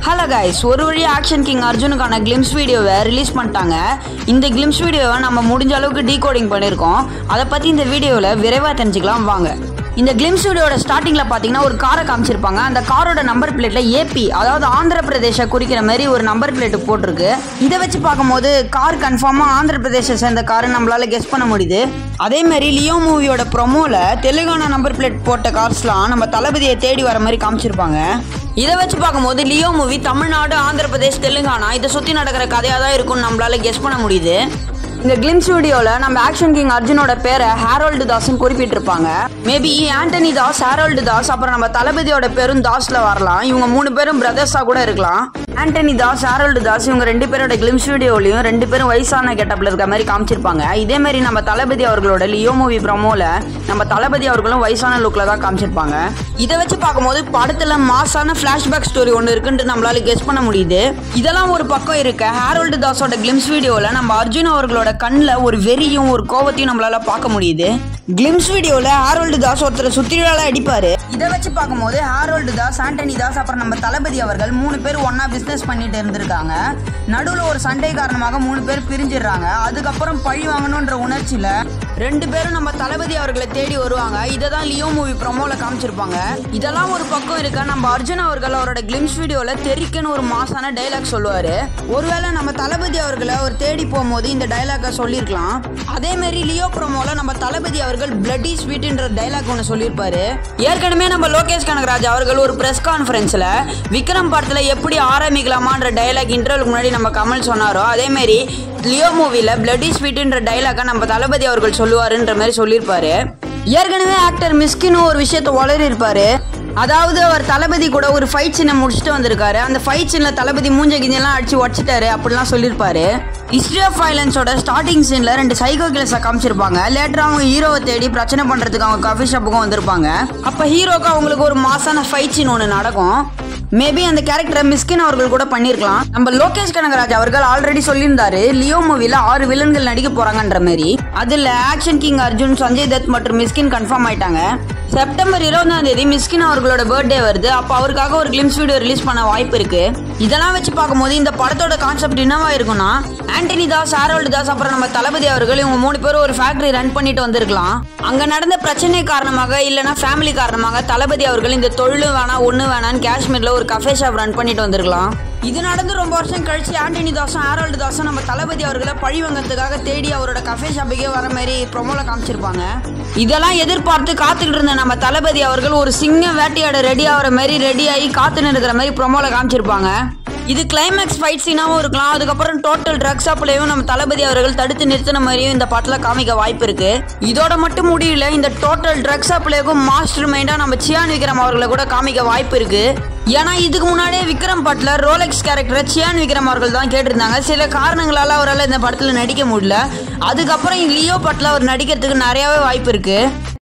hello guys ஒரு வழி action king அர்ஜுனுக்கான கிளிம்ஸ் வீடியோவை ரிலீஸ் பண்ணிட்டாங்க இந்த கிளிம்ஸ் வீடியோவை நம்ம முடிஞ்ச அளவுக்கு டீகோடிங் பண்ணியிருக்கோம் அதை பற்றி இந்த வீடியோவில் விரைவாக தெரிஞ்சுக்கலாம் வாங்க இந்த கிளிம்ஸ் வீடியோட ஸ்டார்டிங்கில் பார்த்தீங்கன்னா ஒரு காரை காமிச்சிருப்பாங்க அந்த காரோட நம்பர் பிளேட்டில் ஏபி அதாவது ஆந்திர பிரதேச குறிக்கிற மாதிரி ஒரு நம்பர் பிளேட் போட்டிருக்கு இதை வச்சு பார்க்கும்போது கார் கன்ஃபார்மாக ஆந்திர பிரதேச சேர்ந்த காரு நம்மளால கெஸ் பண்ண முடியுது அதே மாதிரி லியோ மூவியோட ப்ரொமோல தெலுங்கானா நம்பர் பிளேட் போட்ட கார்ஸ்லாம் நம்ம தளபதியை தேடி வர மாதிரி காமிச்சிருப்பாங்க இதை வச்சு பார்க்கும்போது லியோ மூவி தமிழ்நாடு ஆந்திர பிரதேஷ் தெலுங்கானா இதை சுற்றி நடக்கிற கதையாக தான் இருக்கும்னு நம்மளால கெஸ் பண்ண முடியுது இந்த கிளிம்ஸ் வீடியோவில் நம்ம ஆக்ஷன் கிங் அர்ஜுனோட பேரை ஹேரோல்டு தாஸ்னு குறிப்பிட்டிருப்பாங்க maybe Antony Das Harold Das அப்புறம் நம்ம தளபதியோட பேரும் தாஸ்ல வரலாம் இவங்க மூணு பேரும் பிரதர்ஸாக கூட இருக்கலாம் ஆண்டனி தாஸ் ஹேரோல்டு தாஸ் இவங்க ரெண்டு பேரோட கிளிம்ஸ் வீடியோலையும் ரெண்டு பேரும் வயசான கெட்டப்ல இருக்க மாதிரி காமிச்சிருப்பாங்க இதே மாதிரி நம்ம தளபதி அவர்களோட லியோ மூவி ப்ரமோல நம்ம தளபதி அவர்களும் வயசான லுக்ல தான் காமிச்சிருப்பாங்க இதை வச்சு பார்க்கும்போது படத்துல மாசான ஃபிளாஷ்பேக் ஸ்டோரி ஒன்று இருக்குன்ட்டு நம்மளால கெஸ் பண்ண முடியுது இதெல்லாம் ஒரு பக்கம் இருக்க ஹேரோல்டு தாஸோட கிளிம்ஸ் வீடியோவில் நம்ம அர்ஜுன் அவர்களோட கண்ணில் ஒரு வெறியும் ஒரு கோவத்தையும் நம்மளால பார்க்க முடியுது கிளிம்ஸ் வீடியோவில் ஹேரோல்டு தாஸ் ஒருத்தர் சுத்திரால அடிப்பாரு இதை வச்சு பார்க்கும்போது ஹேரோல்டு தாஸ் ஆண்டனி தாஸ் அப்புறம் நம்ம தளபதி அவர்கள் மூணு பேர் ஒண்ணா பிசினஸ் பண்ணிட்டு இருந்திருக்காங்க நடுவில் ஒரு சண்டை காரணமாக மூணு பேர் பிரிஞ்சிடுறாங்க அதுக்கப்புறம் பழி வாங்கணுன்ற உணர்ச்சியில ரெண்டு பேரும் நம்ம தளபதி அவர்களை தேடி வருவாங்க இதை தான் லியோ மூவி ப்ரொமோல காமிச்சிருப்பாங்க இதெல்லாம் ஒரு பக்கம் இருக்க நம்ம அர்ஜுன் அவர்கள் அவரோட கிளிம்ஸ் வீடியோல தெரிக்குன்னு ஒரு மாசான டைலாக் சொல்லுவாரு ஒருவேளை நம்ம தளபதி அவர்களை அவர் தேடி போகும்போது இந்த டைலாக சொல்லியிருக்கலாம் அதே மாதிரி லியோ ப்ரோமோல நம்ம தளபதி அவர்கள் பிளட்டி ஸ்வீட்ன்ற டைலாக் ஒன்று சொல்லியிருப்பாரு ஏற்கனவே நம்ம லோகேஷ் கனகராஜ் அவர்கள் ஒரு பிரஸ் கான்ஃபரன்ஸ்ல விக்ரம் படத்துல எப்படி ஆரம்பிக்கலாமான்ற டைலாக் இன்டர்வலுக்கு முன்னாடி நம்ம கமல் சொன்னாரோ அதே மாதிரி லியோ மூவில பிளட்டி ஸ்வீட்ன்ற டைலாக நம்ம தளபதி அவர்கள் சொல்லுவாருன்ற மாதிரி சொல்லியிருப்பாரு ஏற்கனவே ஆக்டர் மிஸ்கின்னு ஒரு விஷயத்த வளரி இருப்பாரு அதாவது அவர் தளபதி கூட ஒரு ஃபைட் சீனை முடிச்சுட்டு வந்திருக்காரு அந்த ஃபைட் சீனில் தளபதி மூஞ்ச கிஞ்செல்லாம் அடிச்சு உடச்சிட்டாரு அப்படிலாம் சொல்லியிருப்பாரு ஹிஸ்ட்ரி ஆஃப் வயலன்ஸோட ஸ்டார்டிங் சீனில் ரெண்டு சைக்கோ கிளஸை காமிச்சிருப்பாங்க லேட்டர் அவங்க ஹீரோவை தேடி பிரச்சனை பண்ணுறதுக்கு அவங்க காஃபி ஷாப்புக்கும் வந்திருப்பாங்க அப்போ ஹீரோக்கு அவங்களுக்கு ஒரு மாசான ஃபைட் சீன் ஒன்று நடக்கும் மேபி அந்த கேரக்டரை மிஸ்கின் அவர்கள் கூட பண்ணியிருக்கலாம் நம்ம லோகேஷ் கனகராஜ் அவர்கள் ஆல்ரெடி சொல்லியிருந்தாரு லியோ மூவில ஆறு வில்லன்கள் நடிக்க போறாங்கன்ற மாதிரி அதுல ஆக்ஷன் கிங் அர்ஜுன் சஞ்சய் தத் மற்றும் மிஸ்கின் கன்ஃபார்ம் ஆயிட்டாங்க செப்டம்பர் இருபதாம் தேதி மிஸ்கின் அவர்களோட பர்த்டே வருது அப்போ அவருக்காக ஒரு கிளிம்ஸ் வீடியோ ரிலீஸ் பண்ண வாய்ப்பு இருக்கு இதெல்லாம் வச்சு பார்க்கும்போது இந்த படத்தோட கான்செப்ட் என்னவா இருக்கும்னா ஆண்டனி தாஸ் ஹாரோல்டு தாஸ் அப்புறம் நம்ம தளபதி அவர்கள் இவங்க மூணு பேரும் ஒரு ஃபேக்டரி ரன் பண்ணிட்டு வந்திருக்கலாம் அங்க நடந்த பிரச்சனை காரணமாக இல்லைன்னா ஃபேமிலி காரணமாக தளபதி அவர்கள் இந்த தொழிலும் வேணாம் ஒண்ணு வேணான்னு காஷ்மீர்ல ஒரு கஃபே ஷாப் ரன் பண்ணிட்டு வந்திருக்கலாம் இது நடந்து ரொம்ப வருஷம் கழிச்சு ஆண்டனி தாஸும் ஹாரோல்டு தாஸும் நம்ம தளபதி அவர்களை பழி வாங்கறதுக்காக தேடி அவரோட கஃபே ஷாப்புக்கே வர மாதிரி ப்ரொமோல காமிச்சிருப்பாங்க இதெல்லாம் எதிர்பார்த்து காத்துக்கிட்டு இருந்த நம்ம தளபதி அவர்கள் ஒரு சிங்க வேட்டையாட ரெடி ஆகிற மாதிரி ரெடி ஆகி காத்துன்னு இருக்கிற மாதிரி ப்ரொமோல காமிச்சிருப்பாங்க இது கிளைமேக்ஸ் ஃபைட் சீனாவும் இருக்கலாம் அதுக்கப்புறம் டோட்டல் ட்ரக்ஸ் சப்ளையும் நம்ம தளபதி அவர்கள் தடுத்து நிறுத்தின மாதிரியும் இந்த படத்தில் காமிக்க வாய்ப்பு இருக்கு இதோட மட்டும் முடியல இந்த டோட்டல் ட்ரக்ஸ் சப்ளைக்கும் மாஸ்டர் மைண்டா நம்ம சியான் விக்ரம் அவர்களை கூட காமிக்க வாய்ப்பு இருக்கு ஏன்னா இதுக்கு முன்னாடியே விக்ரம் படத்தில் ரோலெக்ஸ் கேரக்டரை சியான் விக்ரம் அவர்கள் தான் கேட்டிருந்தாங்க சில காரணங்களால அவரால் இந்த படத்தில் நடிக்க முடியல அதுக்கப்புறம் லியோ படத்தில் அவர் நடிக்கிறதுக்கு நிறையவே வாய்ப்பு இருக்கு